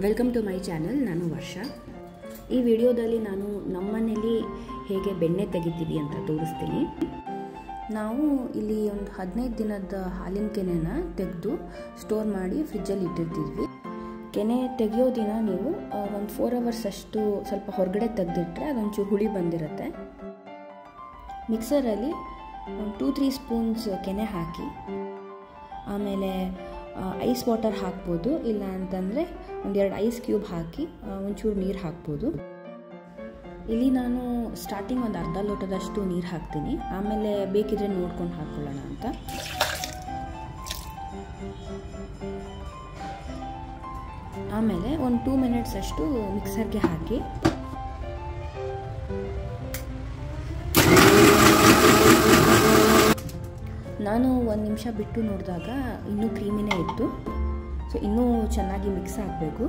welcome to my channel ನಾನು ವರ್ಷ ಈ ವಿಡಿಯೋದಲ್ಲಿ ನಾನು ನಮ್ಮನೇಲಿ ಹೇಗೆ ಬೆಣ್ಣೆ ತೆಗಿತೀವಿ ಅಂತ ತೋರಿಸ್ತೀನಿ ನಾವು ಇಲ್ಲಿ ಒಂದು ಹದಿನೈದು ದಿನದ ಹಾಲಿನ ಕೆನೆನ ತೆಗೆದು ಸ್ಟೋರ್ ಮಾಡಿ ಫ್ರಿಜ್ಜಲ್ಲಿ ಇಟ್ಟಿರ್ತಿದ್ವಿ ಕೆನೆ ತೆಗೆಯೋ ದಿನ ನೀವು ಒಂದು ಫೋರ್ ಅವರ್ಸ್ ಅಷ್ಟು ಸ್ವಲ್ಪ ಹೊರಗಡೆ ತೆಗೆದಿಟ್ರೆ ಅದೊಂಚೂರು ಹುಳಿ ಬಂದಿರುತ್ತೆ ಮಿಕ್ಸರಲ್ಲಿ ಒಂದು ಟೂ ತ್ರೀ ಸ್ಪೂನ್ಸ್ ಕೆನೆ ಹಾಕಿ ಆಮೇಲೆ ಐಸ್ ವಾಟರ್ ಹಾಕ್ಬೋದು ಇಲ್ಲ ಅಂತಂದರೆ ಒಂದೆರಡು ಐಸ್ ಕ್ಯೂಬ್ ಹಾಕಿ ಒಂಚೂರು ನೀರು ಹಾಕ್ಬೋದು ಇಲ್ಲಿ ನಾನು ಸ್ಟಾರ್ಟಿಂಗ್ ಒಂದು ಅರ್ಧ ಲೋಟದಷ್ಟು ನೀರು ಹಾಕ್ತೀನಿ ಆಮೇಲೆ ಬೇಕಿದ್ರೆ ನೋಡ್ಕೊಂಡು ಹಾಕ್ಕೊಳ್ಳೋಣ ಅಂತ ಆಮೇಲೆ ಒಂದು ಟೂ ಮಿನಿಟ್ಸ್ ಅಷ್ಟು ಮಿಕ್ಸರ್ಗೆ ಹಾಕಿ ನಾನು ಒಂದು ನಿಮಿಷ ಬಿಟ್ಟು ನೋಡಿದಾಗ ಇನ್ನೂ ಕ್ರೀಮಿನೇ ಇತ್ತು ಸೊ ಇನ್ನೂ ಚೆನ್ನಾಗಿ ಮಿಕ್ಸ್ ಆಗಬೇಕು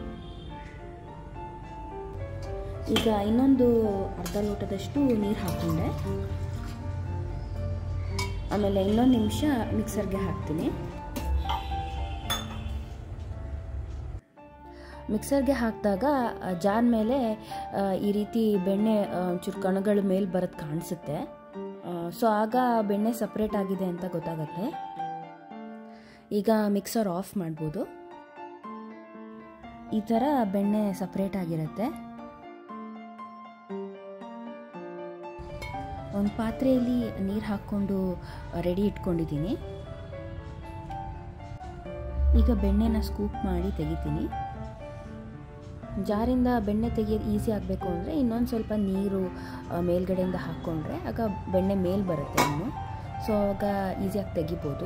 ಈಗ ಇನ್ನೊಂದು ಅರ್ಧ ಲೋಟದಷ್ಟು ನೀರು ಹಾಕ್ಕೊಂಡೆ ಆಮೇಲೆ ಇನ್ನೊಂದು ನಿಮಿಷ ಮಿಕ್ಸರ್ಗೆ ಹಾಕ್ತೀನಿ ಮಿಕ್ಸರ್ಗೆ ಹಾಕಿದಾಗ ಜಾರ್ ಮೇಲೆ ಈ ರೀತಿ ಬೆಣ್ಣೆ ಒಂಚೂರು ಕಣಗಳ ಮೇಲೆ ಬರೋದು ಕಾಣಿಸುತ್ತೆ ಸೊ ಆಗ ಬೆಣ್ಣೆ ಸಪ್ರೇಟ್ ಆಗಿದೆ ಅಂತ ಗೊತ್ತಾಗತ್ತೆ ಈಗ ಮಿಕ್ಸರ್ ಆಫ್ ಮಾಡ್ಬೋದು ಈ ಥರ ಬೆಣ್ಣೆ ಸಪ್ರೇಟ್ ಆಗಿರುತ್ತೆ ಒಂದು ಪಾತ್ರೆಯಲ್ಲಿ ನೀರು ಹಾಕ್ಕೊಂಡು ರೆಡಿ ಇಟ್ಕೊಂಡಿದ್ದೀನಿ ಈಗ ಬೆಣ್ಣೆನ ಸ್ಕೂಪ್ ಮಾಡಿ ತೆಗಿತೀನಿ ಜಾರಿಂದ ಬೆಣ್ಣೆ ತೆಗಿಯೋದು ಈಸಿ ಆಗಬೇಕು ಅಂದರೆ ಇನ್ನೊಂದು ಸ್ವಲ್ಪ ನೀರು ಮೇಲ್ಗಡೆಯಿಂದ ಹಾಕ್ಕೊಂಡ್ರೆ ಆಗ ಬೆಣ್ಣೆ ಮೇಲೆ ಬರುತ್ತೆ ಇನ್ನು ಸೊ ಆಗ ಈಸಿಯಾಗಿ ತೆಗಿಬೋದು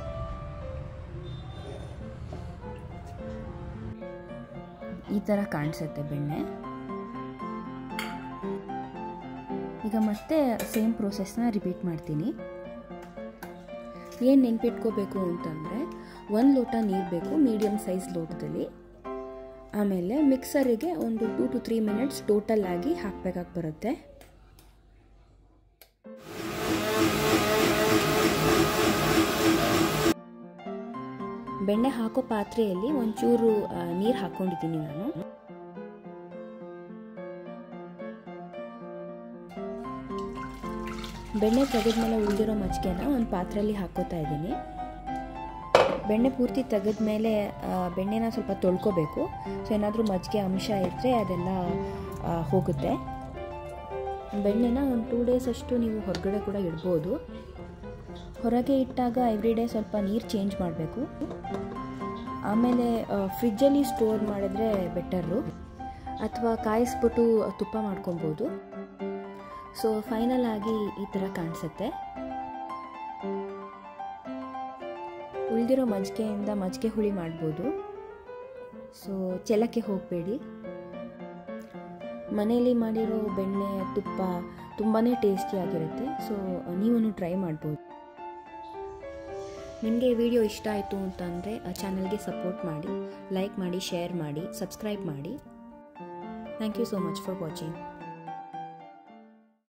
ಈ ಥರ ಕಾಣಿಸುತ್ತೆ ಬೆಣ್ಣೆ ಈಗ ಮತ್ತೆ ಸೇಮ್ ಪ್ರೋಸೆಸ್ನ ರಿಪೀಟ್ ಮಾಡ್ತೀನಿ ಏನು ನೆನ್ಪಿಟ್ಕೋಬೇಕು ಅಂತಂದರೆ ಒಂದು ಲೋಟ ನೀರು ಬೇಕು ಮೀಡಿಯಮ್ ಸೈಜ್ ಲೋಟದಲ್ಲಿ ಆಮೇಲೆ ಮಿಕ್ಸರಿಗೆ ಒಂದು two to three minutes total ಆಗಿ ಹಾಕಬೇಕಾಗಿ ಬರುತ್ತೆ ಬೆಣ್ಣೆ ಹಾಕೋ ಪಾತ್ರೆಯಲ್ಲಿ ಒಂಚೂರು ನೀರು ಹಾಕ್ಕೊಂಡಿದ್ದೀನಿ ನಾನು ಬೆಣ್ಣೆ ತೆಗೆದ್ಮೇಲೆ ಉಳಿದಿರೋ ಮಜ್ಜಿಗೆನ ಒಂದು ಪಾತ್ರೆಯಲ್ಲಿ ಹಾಕೋತಾ ಇದ್ದೀನಿ ಬೆಣ್ಣೆ ಪೂರ್ತಿ ತೆಗೆದ ಮೇಲೆ ಬೆಣ್ಣೆನ ಸ್ವಲ್ಪ ತೊಳ್ಕೊಬೇಕು ಸೊ ಏನಾದರೂ ಮಜ್ಜಿಗೆ ಅಂಶ ಇದ್ದರೆ ಅದೆಲ್ಲ ಹೋಗುತ್ತೆ ಬೆಣ್ಣೆನ ಒಂದು ಟೂ ಡೇಸ್ ಅಷ್ಟು ನೀವು ಹೊರಗಡೆ ಕೂಡ ಇಡ್ಬೋದು ಹೊರಗೆ ಇಟ್ಟಾಗ ಎವ್ರಿ ಡೇ ಸ್ವಲ್ಪ ನೀರು ಚೇಂಜ್ ಮಾಡಬೇಕು ಆಮೇಲೆ ಫ್ರಿಜ್ಜಲ್ಲಿ ಸ್ಟೋರ್ ಮಾಡಿದ್ರೆ ಬೆಟರು ಅಥವಾ ಕಾಯಿಸ್ಬಿಟ್ಟು ತುಪ್ಪ ಮಾಡ್ಕೊಬೋದು ಸೊ ಫೈನಲ್ ಆಗಿ ಈ ಥರ ಕಾಣಿಸುತ್ತೆ ಉಳಿದಿರೋ ಮಜ್ಜಿಗೆಯಿಂದ ಮಜ್ಜಿಗೆ ಹುಳಿ ಮಾಡ್ಬೋದು ಸೊ ಚೆಲ್ಲಕ್ಕೆ ಹೋಗಬೇಡಿ ಮನೆಯಲ್ಲಿ ಮಾಡಿರೋ ಬೆಣ್ಣೆ ತುಪ್ಪ ತುಂಬಾ ಟೇಸ್ಟಿಯಾಗಿರುತ್ತೆ ಸೊ ನೀವು ಟ್ರೈ ಮಾಡ್ಬೋದು ನಿಮಗೆ ವಿಡಿಯೋ ಇಷ್ಟ ಆಯಿತು ಅಂತಂದರೆ ಚಾನಲ್ಗೆ ಸಪೋರ್ಟ್ ಮಾಡಿ ಲೈಕ್ ಮಾಡಿ ಶೇರ್ ಮಾಡಿ ಸಬ್ಸ್ಕ್ರೈಬ್ ಮಾಡಿ thank you so much for watching